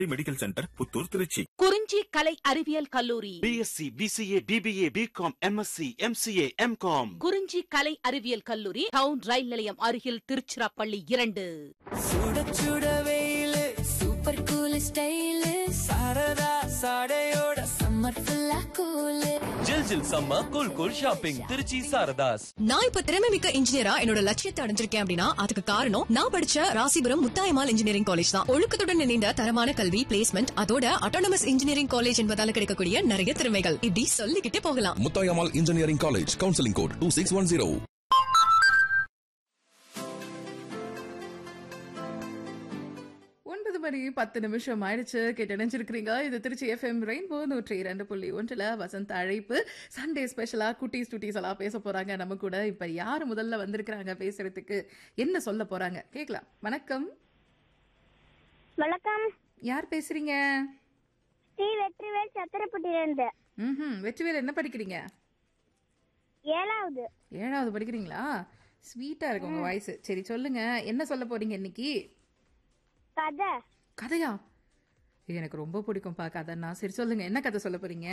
Medical centre Puthur Trichy குறிஞ்சி கலை அறிவியல் கல்லூரி BSc BCA BBA BCom MSc MCA MCom Kurinji கலை அறிவியல் கல்லூரி டவுன் ரயில் நிலையம் அருகில் திருச்சிராப்பள்ளி இரண்டு சுட சுட வெயிலு சூப்பர் கூல் ஸ்டைலு சாரதா சாடையோட சம்மர் ஃபுல்லா கூலு ஜில் ஜில் சம்ம cool cool shopping Trichy Saradhas நான் இப்ப திறமை மிக்க இன்ஜினியரா என்னோட லட்சியத்தை அடைஞ்சிருக்கேன் அப்படின்னா அதுக்கு காரணம் நான் படிச்ச ராசிபுரம் முத்தாயமால் இன்ஜினியரிங் காலேஜ் தான் ஒழுக்கத்துடன் இணைந்த தரமான கல்வி பிளேஸ்மெண்ட் அதோட அட்டானமஸ் இன்ஜினியரிங் காலேஜ் என்பதால கிடைக்கக்கூடிய நிறைய திறமைகள் இப்படி சொல்லிக்கிட்டே போகலாம் Muthayammal engineering college counselling code two six one zero ஒன்பது மணி பத்து நிமிஷம் ஆயிடுச்சு கேட்டு நினைச்சிருக்கிறீங்க இது திருச்சி எஃப்எம் ரெயின்போ நூற்றி இரண்டு புள்ளி ஒன்றுல வசந்த அழைப்பு சண்டே ஸ்பெஷலா குட்டீஸ் டுட்டீஸ் எல்லாம் பேச போறாங்க நம்ம கூட இப்ப யாரு முதல்ல வந்திருக்கிறாங்க பேசுறதுக்கு என்ன சொல்ல போறாங்க கேட்கலாம் வணக்கம் வணக்கம் யார் பேசுறீங்க ஸ்ரீ வெற்றிவேல் சத்திரப்பட்டியிலிருந்து ம் வெற்றிவேல் என்ன படிக்கிறீங்க ஏழாவது ஏழாவது படிக்கிறீங்களா ஸ்வீட்டா இருக்கு உங்க வாய்ஸ் சரி சொல்லுங்க என்ன சொல்ல போறீங்க இன்னைக்கு கதை கதையா எனக்கு ரொம்ப பிடிக்கும்ப்பா கதைன்னா சரி சொல்லுங்க என்ன கதை சொல்ல போறீங்க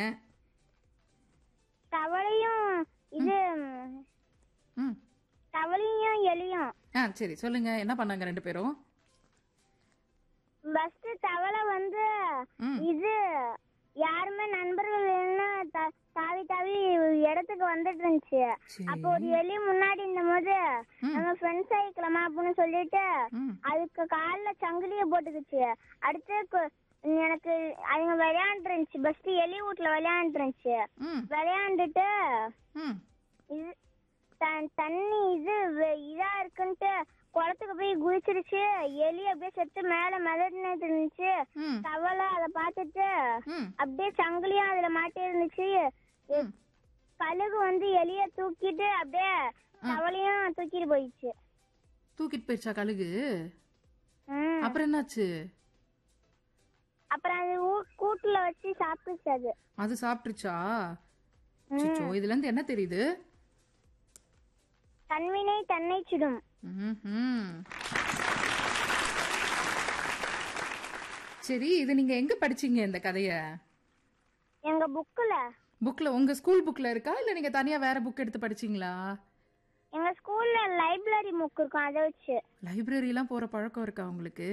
தவளையும் இது ம் தவளையும் எலியும் ஆ சரி சொல்லுங்க என்ன பண்ணாங்க ரெண்டு பேரும் ஃபர்ஸ்ட் தவளை வந்து ம். இது யாருமே நண்பர்கள் இல்லைன்னு த- தாவி தாவி இடத்துக்கு வந்துட்டு இருந்துச்சு சரி. அப்போ ஒரு எலி முன்னாடி இருந்தபோது நம்ம ஃப்ரெண்ட்ஸ் ஆயிக்கலாமா அப்படின்னு சொல்லிட்டு ம். அதுக்கு கால்ல சங்கிலிய போட்டுக்குச்சு அடுத்து கு- எனக்கு அதுங்க விளையாண்டு இருந்துச்சு ஃபர்ஸ்ட் எலி வீட்டுல விளையாண்டு இருந்துச்சு ம் விளையாண்டுட்டு ம் இது த- தண்ணி இது வெ- இதா இருக்குன்ட்டு குளத்துக்கு போய் குதிச்சிருச்சு எலி அப்படியே செத்து மேல மிதந்துட்டு இருந்துச்சு ம் தவளை அதை பார்த்துட்டு ம் அப்படியே சங்கிலியும் அதுல மாட்டி இருந்துச்சு எ- கழுகு வந்து எலிய தூக்கிட்டு அப்படியே தவளையும் தூக்கிட்டு போயிடுச்சு தூக்கிட்டு போயிடுச்சா கழுகு ம். அப்புறம் என்னாச்சு அப்புறம் அது ஊ- கூட்டுல வச்சு சாப்பிட்டுச்சு அது அது சாப்பிட்டுருச்சா சிச்சோ இதுல இருந்து என்ன தெரியுது தன்வினை தன்னை சுடும் ம்ஹும். சரி இது நீங்க எங்க படிச்சீங்க இந்த கதைய எங்க புக்குல புக்ல உங்க ஸ்கூல் புக்ல இருக்கா இல்ல நீங்க தனியா வேற புக் எடுத்து படிச்சீங்களா எங்க ஸ்கூல்ல லைப்ரரி புக் இருக்கும் அதை வச்சு லைப்ரரி எல்லாம் போற பழக்கம் இருக்கா உங்களுக்கு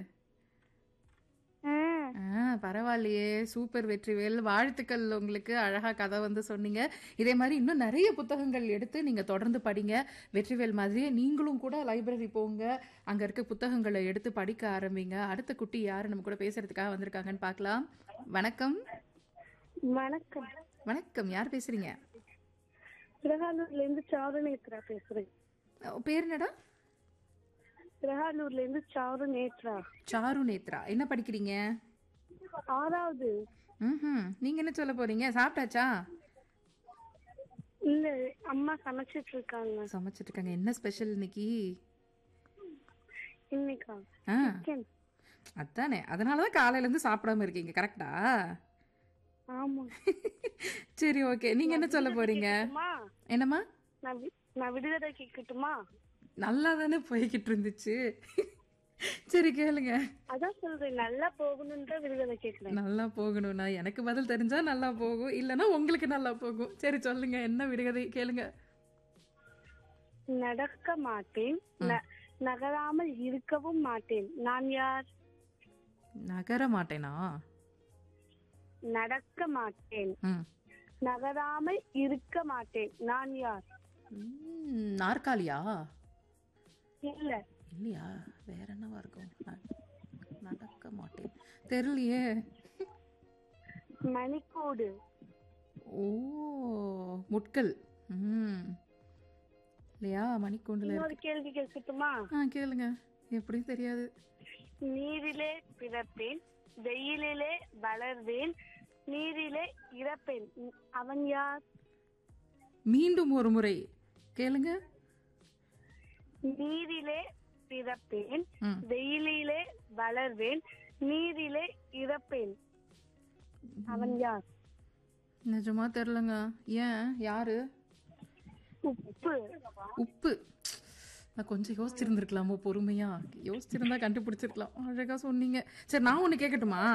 ம் ஆ, பரவாயில்லையே சூப்பர் வெற்றிவேல் வாழ்த்துக்கள் உங்களுக்கு அழகா கதை வந்து சொன்னீங்க இதே மாதிரி இன்னும் நிறைய புத்தகங்கள் எடுத்து நீங்க தொடர்ந்து படிங்க வெற்றிவேல் மாதிரியே நீங்களும் கூட லைப்ரரி போங்க அங்க இருக்க புத்தகங்களை எடுத்து படிக்க ஆரம்பிங்க அடுத்த குட்டி யாரு நம்ம கூட பேசுறதுக்காக வந்திருக்காங்கன்னு பார்க்கலாம் வணக்கம் வணக்கம் வணக்கம் யார் பேசுறீங்க திருகானூர்ல இருந்து சாரு நேத்ரா பேசுறேன் அஹ், பேர் என்னடா திருகானூர்ல இருந்து சாரு நேத்ரா சாரு நேத்ரா என்ன படிக்கிறீங்க ஆறாவது ம் நீங்க என்ன சொல்ல போறீங்க சாப்பிட்டாச்சா இல்ல அம்மா சமைச்சிட்டு இருக்காங்க சமைச்சிட்டு இருக்காங்க என்ன ஸ்பெஷல் இன்னைக்கு இன்னைக்கா ஆ chicken. அதானே அதனால தான் காலையில இருந்து சாப்பிடாம இருக்கீங்க கரெக்டா ஆமா சரி ஓகே நீங்க என்ன சொல்ல போறீங்க அம்மா என்னம்மா நான் வி- நான் விடுதலை கேட்கட்டுமா நல்லா தானே போய்கிட்டு இருந்துச்சு சரி கேளுங்க அதான் சொல்றேன் நல்லா போகணும்னு தான் விடுதலை கேட்கிறேன் நல்லா போகணும்னா எனக்கு பதில் தெரிஞ்சா நல்லா போகும் இல்லைன்னா உங்களுக்கு நல்லா போகும் சரி சொல்லுங்க என்ன விடுகதை கேளுங்க நடக்க மாட்டேன் ந- நகராமல் இருக்கவும் மாட்டேன் நான் யார் நகர மாட்டேனா நடக்க மாட்டேன் ம் நகராமல் இருக்க மாட்டேன் நான் யார் ம், நாற்காலியா இல்ல இல்லையா வேற என்னவா இருக்கும் ந- நடக்க மாட்டேன் தெரியலையே மணிக்கூடு ஓ முட்கள் ம் இல்லையா மணிக்கூண்டுல இன்னொரு இருக்கு கேள்வி கேட்கட்டுமா ஆ கேளுங்க எப்படியும் தெரியாது நீரிலே பிறப்பேன் வெயிலிலே வளர்வேன் நீரிலே இறப்பேன் அவன் யார் மீண்டும் ஒரு முறை கேளுங்க நீரிலே பிறப்பேன் ம். வெயிலிலே வளர்வேன் நீரிலே இறப்பேன் அவன் யார் நிஜமா தெரிலங்க ஏன் யாரு உப்பு உப்பு நான் கொஞ்சம் யோசிச்சிருந்திருக்கலாமோ பொறுமையா யோசிச்சிருந்தா கண்டுபிடிச்சிருக்கலாம் அழகா சொன்னீங்க சரி நான் ஒண்ணு கேட்கட்டுமா